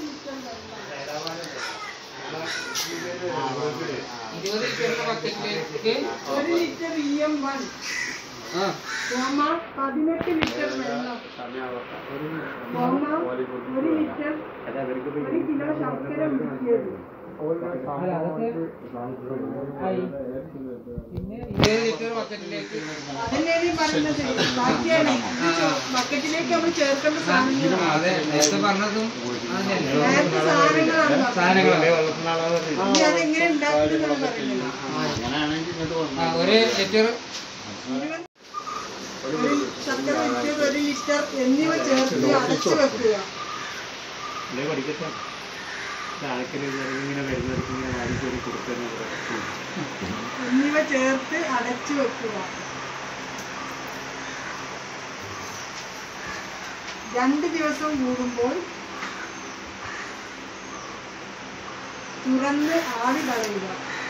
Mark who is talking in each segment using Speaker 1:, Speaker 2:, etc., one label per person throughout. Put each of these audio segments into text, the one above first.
Speaker 1: Litre വെള്ളം
Speaker 2: ഇരുപത് ലിറ്ററിന്റെ ബക്കറ്റിലേക്ക്
Speaker 1: ഒരു ലിറ്റർ ഇ എം വൺ
Speaker 2: ആ
Speaker 1: കോമ പതിനെട്ട് ലിറ്റർ വെള്ളം കോമ ഒരു ലിറ്റർ ഒരു കിലോ ശർക്കര ഉരുക്കിയത്
Speaker 2: അല്ല അതൊക്കെ ആയി പിന്നെ ഇരുപത് ലിറ്റർ ബക്കറ്റിലേക്ക്
Speaker 1: അതല്ലേ നീ പറയുന്നത് ബാക്കിയാണ് ഇത് ബക്കറ്റിലേക്ക് നമ്മൾ ചേർക്കേണ്ട സാധനങ്ങൾ
Speaker 2: ആ, അതെ നേരത്തെ പറഞ്ഞതും അതന്നെയല്ലേ
Speaker 1: നേരത്തെ സാധനങ്ങളാണ് പറഞ്ഞത്.
Speaker 2: സാധനങ്ങളല്ലേ
Speaker 1: ഇനി അതെങ്ങനെ ഉണ്ടാക്കുന്നതാണ് പറയുന്നത്
Speaker 2: ആ ഒരു ലിറ്റർ
Speaker 1: ഒരു ശർക്കര ഉരുക്കിയത് ഒരു ലിറ്റർ എന്നിവ ചേർത്ത് അടച്ചു വെക്കുക എന്നിവ ചേർത്ത് അടച്ചു വെക്കുക രണ്ട് ദിവസം കൂടുമ്പോൾ തുറന്ന് ആവി കളയുക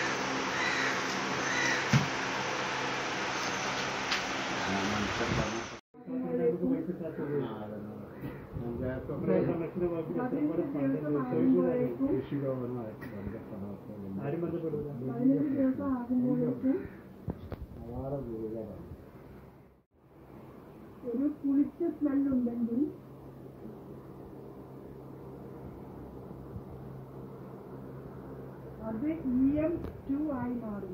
Speaker 1: പതിനഞ്ച് ദിവസം ആകുമ്പോഴേക്കും പതിനഞ്ച് ദിവസം ആകുമ്പോഴേക്കും ഒരു പുളിച്ച സ്മെല്ലുണ്ടെങ്കിൽ അത് ഇ എം ടു ആയി മാറും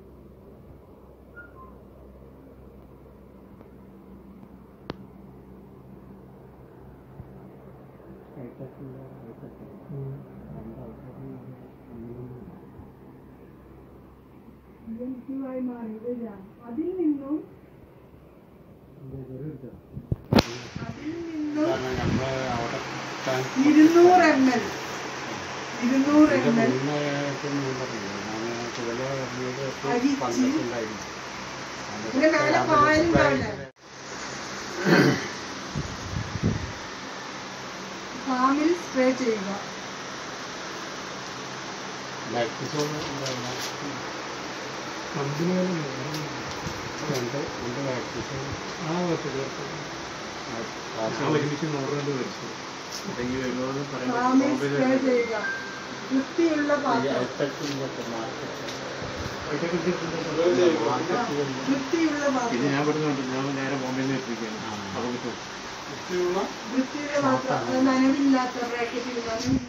Speaker 1: ഇ എം ടു ആയി മാറി ഇതാ. അതിൽ നിന്നും അതിൽ നിന്നും ഇരുന്നൂറ് എം എൽ ഇരുന്നൂറ് എം എൽ ഇതിന്റെ മേലെ പാലുണ്ടാവില്ലേ ഫാമിൽ സ്പ്രേ ചെയ്യുക ഫാമിൽ സ്പ്രേ ചെയ്യുക വൃത്തിയുള്ള പാത്രം വൃത്തിയുള്ള
Speaker 3: ഇത്
Speaker 1: പാത്രം
Speaker 3: ഞാൻ പറഞ്ഞുകൊണ്ട് ഞാൻ നേരെ ബോംബെയിൽ നിന്ന് എത്തിക്കുകയാണ് അപ്പോൾ കിട്ടും
Speaker 1: വൃത്തിയുള്ള പാത്രം അത് നനവില്ലാത്ത ബ്രാക്കറ്റിൽ നനവില്ല